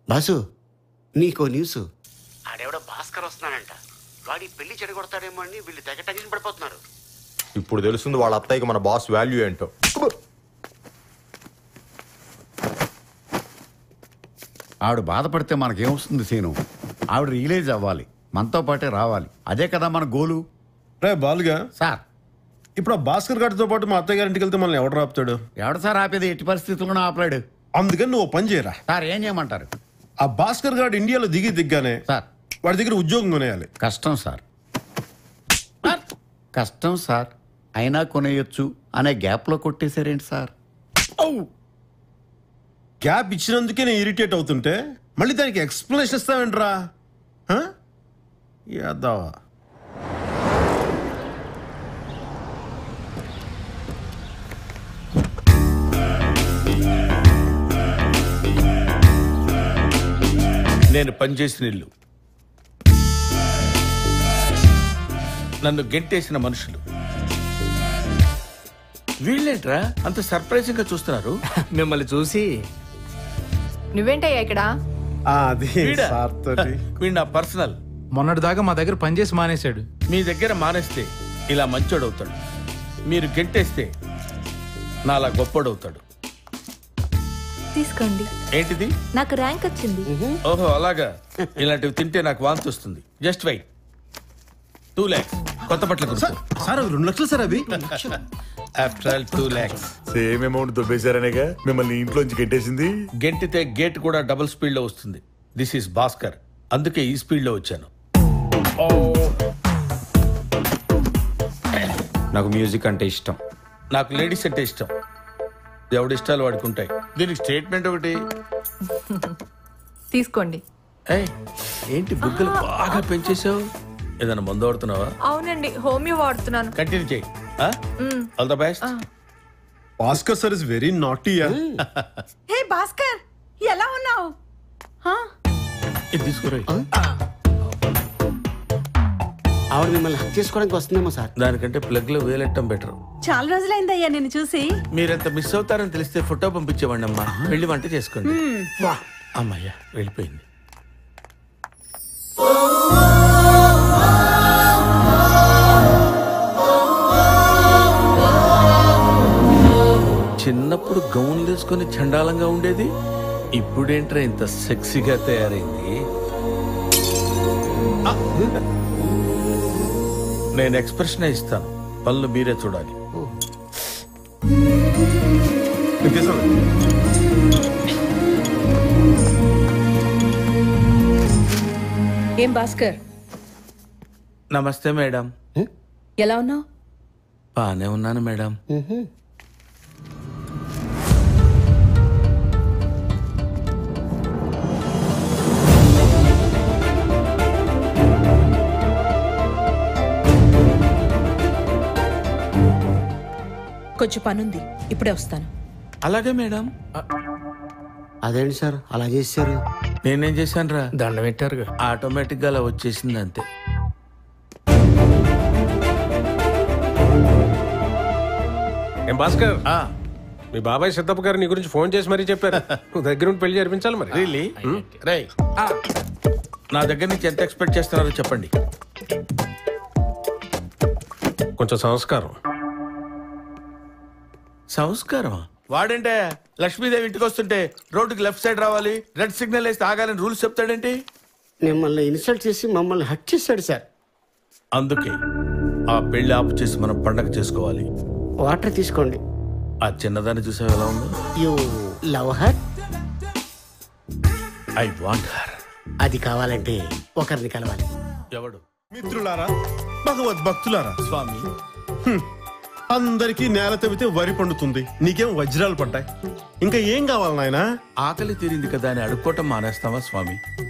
Boss నీకో news ఆడెవడో భాస్కర్ వస్తున్నానంట వాడి పెళ్లి చెడగొడతాడేమో అని వీళ్ళు తెగ టెన్షన్ పడిపోతున్నారు ఇప్పుడు తెలుస్తుంది వాళ్ళ అత్తయ్యకి మన బాస్ వాల్యూ ఏంటో ఆవిడ బాధపడితే మనకేమొస్తుంది సీను ఆవిడ రియలైజ్ అవ్వాలి మనతో పాటే రావాలి అదే కదా మన గోలు రే బాలుగా సార్ ఇప్పుడు ఆ భాస్కర్ గారితో పాటు మా అత్తయ్య గారింటికి వెళ్తే మనల్ని ఎవడు రాపుతాడు ఎవడ సార్ ఆపేది ఎట్టి పరిస్థితుల్లో ఆపలేడు అందుకని నువ్వు ఓ పని చేయరా సార్ ఏం చేయమంటారు ఆ భాస్కర్ గారు ఇండియాలో దిగి దిగ్గానే సార్ వాడి దగ్గర ఉద్యోగం కొనేయాలి కష్టం సార్ సార్, కష్టం సార్ అయినా కొనేయొచ్చు అనే గ్యాప్లో కొట్టేశారేంటి సార్ గ్యాప్ ఇచ్చినందుకే నేను ఇరిటేట్ అవుతుంటే మళ్ళీ దానికి ఎక్స్ప్లెనేషన్ ఇస్తావేంట్రా హ? యాదవా నేను పనిచేసిన ఇల్లు నన్ను గెంటేసిన మనుషులు వీళ్ళేంట్రా అంత సర్ప్రైజింగ్ గా చూస్తున్నారు మిమ్మల్ని చూసి నువ్వేంటయ్యా ఇక్కడ ఆ, అది వీడా? సార్ తోటి వీడు నా పర్సనల్ మొన్నటి దాకా మా దగ్గర పనిచేసి మానేశాడు మీ దగ్గర మానేస్తే ఇలా మంచోడవుతాడు మీరు గెంటేస్తే నాలా గొప్పోడవుతాడు తీసుకోండి ఏంటిది నాకు ర్యాంక్ వచ్చింది ఓహో అలాగా ఇలాంటివి తింటే నాకు వాంతి వస్తుంది జస్ట్ వెయిట్ టూ ల్యాక్స్ కొత్త బట్టలు కొనుక్కో సార్ అవి రెండు లక్షలు సార్ అవి after all two lakhs same amount దొబ్బేశారనేగా మిమ్మల్ని ఇంట్లోంచి గెట్టేసింది గెంటితే గేట్ కూడా డబుల్ స్పీడ్ లో వస్తుంది దిస్ ఈస్ భాస్కర్ అందుకే ఈ స్పీడ్ లో వచ్చాను నాకు మ్యూజిక్ అంటే ఇష్టం నాకు లేడీస్ అంటే ఇష్టం ఎవడి ఇష్టాలు వాడుకుంటాయి దీనికి స్టేట్మెంట్ ఒకటి తీసుకోండి ఏయ్, ఏంటి బుగ్గలు బాగా పెంచేసావు ఏదైనా మందు వాడుతున్నావా అవునండి హోమియో వాడుతున్నాను కంటిన్యూ చేయి all the best Bhaskar sir is very naughty hey Bhaskar ఎలా ఉన్నావు ఇది తీసుకురా ఆవిడ మిమ్మల్ని హక్ చేసుకోవడానికి వస్తుందేమో సార్ దానికంటే ప్లగ్ లో వేలెట్టం బెటర్ చాలా రోజులైందయ్యా నిన్ను చూసి మీరెంత మిస్ అవుతారని తెలిస్తే ఫోటో పంపించేవాడి అమ్మా వెళ్ళి వంట చేసుకోండి అమ్మయ్యా వెళ్ళిపోయింది చిన్నప్పుడు గౌన్లు వేసుకొని చండాలంగా ఉండేది ఇప్పుడేంట్రా ఇంత సెక్సీగా తయారైంది ఆ! నేను ఎక్స్ప్రెషన్ ఇస్తాను పనులు మీరే చూడాలి ఏం భాస్కర్ నమస్తే మేడం ఎలా ఉన్నావు బానే ఉన్నాను మేడం కొంచెం పనుంది ఇప్పుడే వస్తాను అలాగే మేడం అదేంటి సార్ అలా చేశారు నేనేం చేశాను రా దండం పెట్టారుగా ఆటోమేటిక్ గా అలా వచ్చేసింది అంతే ఏం భాస్కర్ ఆ మీ బాబాయ్ సిద్ధప్ప గారు నీ గురించి ఫోన్ చేసి మరీ చెప్పారు నువ్వు దగ్గర ఉండి పెళ్లి జరిపించాలి మరి రియలీ రై నా దగ్గర నుంచి ఎంత ఎక్స్పెక్ట్ చేస్తున్నారో చెప్పండి కొంచెం సంస్కారం సంస్కారం వాడంటే లక్ష్మీదేవి ఇంటికి వస్తుంటే రోడ్డుకి లెఫ్ట్ సైడ్ రావాలి రెడ్ సిగ్నల్ వేస్తే ఆగాలని రూల్స్ చెప్తాడేంటి మిమ్మల్ని ఇన్సల్ట్ చేసి మమ్మల్ని హక్ చేశాడు సార్ అందుకే ఆ పెళ్లి ఆపు చేసి మనం పండగ చేసుకోవాలి వాటర్ తీసుకోండి ఆ చిన్నదాన్ని చూసావు ఎలా ఉందో you love her I want her అది కావాలంటే ఒకరిని కలవాలి ఎవడు మిత్రులారా భగవద్ భక్తులారా స్వామి అందరికీ నేల తవ్వితే వరి పండుతుంది నీకేం వజ్రాలు పడ్డాయి ఇంకా ఏం కావాలి నాయనా ఆకలి తీరింది కదా అని అడుక్కోవటం మానేస్తావా స్వామి